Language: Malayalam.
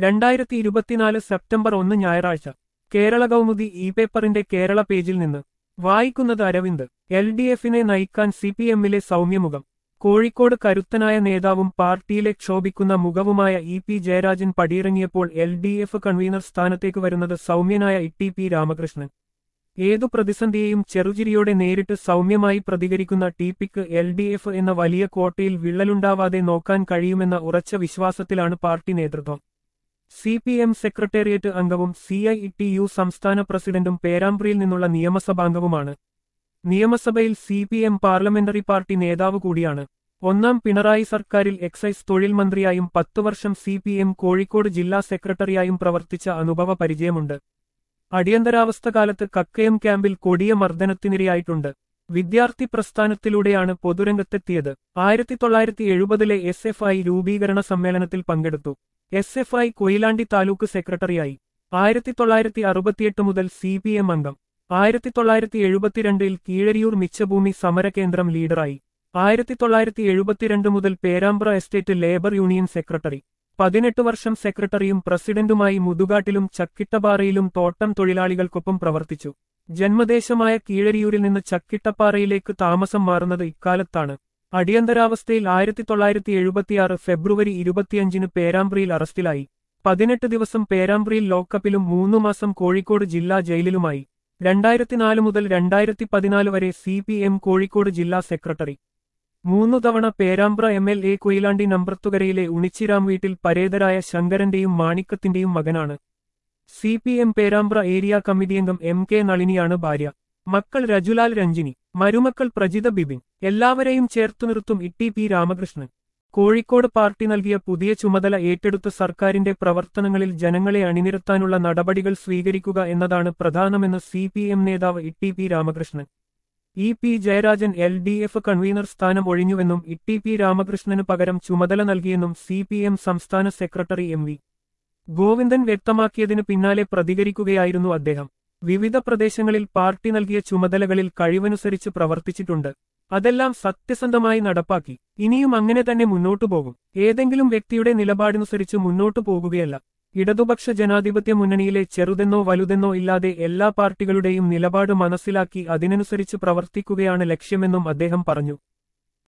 രണ്ടായിരത്തി ഇരുപത്തിനാല് സെപ്റ്റംബർ ഒന്ന് ഞായറാഴ്ച കേരള കൗമുദി ഇ പേപ്പറിന്റെ കേരള പേജിൽ നിന്ന് വായിക്കുന്നത് അരവിന്ദ് എൽ ഡി എഫിനെ നയിക്കാൻ സി പി എമ്മിലെ സൗമ്യമുഖം കോഴിക്കോട് കരുത്തനായ നേതാവും പാർട്ടിയിലെ ക്ഷോഭിക്കുന്ന മുഖവുമായ ഇ പി ജയരാജൻ പടിയിറങ്ങിയപ്പോൾ എൽ ഡി എഫ് കൺവീനർ സ്ഥാനത്തേക്ക് വരുന്നത് സൗമ്യനായ ഇ പി രാമകൃഷ്ണൻ ഏതു പ്രതിസന്ധിയെയും ചെറുചിരിയോടെ നേരിട്ട് സൗമ്യമായി പ്രതികരിക്കുന്ന ടി പിക്ക് എൽ ഡി എഫ് എന്ന വലിയ കോട്ടയിൽ വിള്ളലുണ്ടാവാതെ നോക്കാൻ കഴിയുമെന്ന ഉറച്ച വിശ്വാസത്തിലാണ് പാർട്ടി നേതൃത്വം സി പി എം സെക്രട്ടേറിയറ്റ് അംഗവും സി ഐ ടി യു സംസ്ഥാന പ്രസിഡന്റും പേരാമ്പ്രയിൽ നിന്നുള്ള നിയമസഭാംഗവുമാണ് നിയമസഭയിൽ C P M parliamentary party നേതാവ് കൂടിയാണ് ഒന്നാം പിണറായി സർക്കാരിൽ എക്സൈസ് തൊഴിൽ മന്ത്രിയായും പത്തു വർഷം സി പി എം കോഴിക്കോട് ജില്ലാ സെക്രട്ടറിയായും പ്രവർത്തിച്ച അനുഭവ പരിചയമുണ്ട് അടിയന്തരാവസ്ഥ കാലത്ത് കക്കയം ക്യാമ്പിൽ കൊടിയ മർദ്ദനത്തിനിരയായിട്ടുണ്ട് വിദ്യാർത്ഥി പ്രസ്ഥാനത്തിലൂടെയാണ് പൊതുരംഗത്തെത്തിയത് ആയിരത്തി തൊള്ളായിരത്തി എഴുപതിലെ എസ് എഫ് ഐ രൂപീകരണ സമ്മേളനത്തിൽ പങ്കെടുത്തു എസ് എഫ് ഐ കൊയിലാണ്ടി താലൂക്ക് സെക്രട്ടറിയായി ആയിരത്തി തൊള്ളായിരത്തി അറുപത്തിയെട്ട് മുതൽ സി പി എം അംഗം ആയിരത്തി തൊള്ളായിരത്തി എഴുപത്തിരണ്ടിൽ കീഴരിയൂർ മിച്ചഭൂമി സമരകേന്ദ്രം ലീഡറായി ആയിരത്തി തൊള്ളായിരത്തി എഴുപത്തിരണ്ട് മുതൽ Perambra estate labour union secretary പതിനെട്ട് വർഷം സെക്രട്ടറിയും പ്രസിഡന്റുമായി മുതുകാട്ടിലും ചക്കിട്ടപ്പാറയിലും തോട്ടം തൊഴിലാളികൾക്കൊപ്പം പ്രവർത്തിച്ചു ജന്മദേശമായ കീഴരിയൂരിൽ നിന്ന് ചക്കിട്ടപ്പാറയിലേക്ക് താമസം മാറുന്നത് ഇക്കാലത്താണ് അടിയന്തരാവസ്ഥയിൽ ആയിരത്തി തൊള്ളായിരത്തി എഴുപത്തിയാറ് ഫെബ്രുവരി ഇരുപത്തിയഞ്ചിന് പേരാമ്പ്രയിൽ അറസ്റ്റിലായി പതിനെട്ട് ദിവസം പേരാമ്പ്രയിൽ ലോക്കപ്പിലും മൂന്നു മാസം കോഴിക്കോട് ജില്ലാ ജയിലിലുമായി രണ്ടായിരത്തിനാല് മുതൽ രണ്ടായിരത്തി പതിനാല് വരെ സി പി എം കോഴിക്കോട് ജില്ലാ സെക്രട്ടറി മൂന്നു തവണ Perambra M L A Koyilandy നമ്പ്രത്തുകരയിലെ ഉണിച്ചിരാം വീട്ടിൽ പരേതരായ ശങ്കരന്റെയും മാണിക്കത്തിന്റെയും മകനാണ് C P M Perambra area committee അംഗം എം കെ നളിനിയാണ് ഭാര്യ മക്കൾ രജുലാൽ രഞ്ജിനി മരുമക്കൾ പ്രജിത ബിബിൻ എല്ലാവരെയും ചേർത്തു നിർത്തും T P Ramakrishnan Kozhikode party നൽകിയ പുതിയ ചുമതല ഏറ്റെടുത്ത സർക്കാരിന്റെ പ്രവർത്തനങ്ങളിൽ ജനങ്ങളെ അണിനിരത്താനുള്ള നടപടികൾ സ്വീകരിക്കുക എന്നതാണ് പ്രധാനമെന്ന് സി പി എം നേതാവ് T P Ramakrishnan E P Jayarajan L D F convener സ്ഥാനം ഒഴിഞ്ഞുവെന്നും ഇട്ടി പി രാമകൃഷ്ണന് പകരം ചുമതല നൽകിയെന്നും സി പി എം സംസ്ഥാന സെക്രട്ടറി എം വി ഗോവിന്ദൻ വ്യക്തമാക്കിയതിനു പിന്നാലെ പ്രതികരിക്കുകയായിരുന്നു അദ്ദേഹം വിവിധ പ്രദേശങ്ങളിൽ പാർട്ടി നൽകിയ ചുമതലകളിൽ കഴിവനുസരിച്ച് പ്രവർത്തിച്ചിട്ടുണ്ട് അതെല്ലാം സത്യസന്ധമായി നടപ്പാക്കി ഇനിയും അങ്ങനെ തന്നെ മുന്നോട്ടു പോകും ഏതെങ്കിലും വ്യക്തിയുടെ നിലപാടനുസരിച്ച് മുന്നോട്ടു പോകുകയല്ല ഇടതുപക്ഷ ജനാധിപത്യ മുന്നണിയിലെ ചെറുതെന്നോ വലുതെന്നോ ഇല്ലാതെ എല്ലാ പാർട്ടികളുടെയും നിലപാട് മനസ്സിലാക്കി അതിനനുസരിച്ച് പ്രവർത്തിക്കുകയാണ് ലക്ഷ്യമെന്നും അദ്ദേഹം പറഞ്ഞു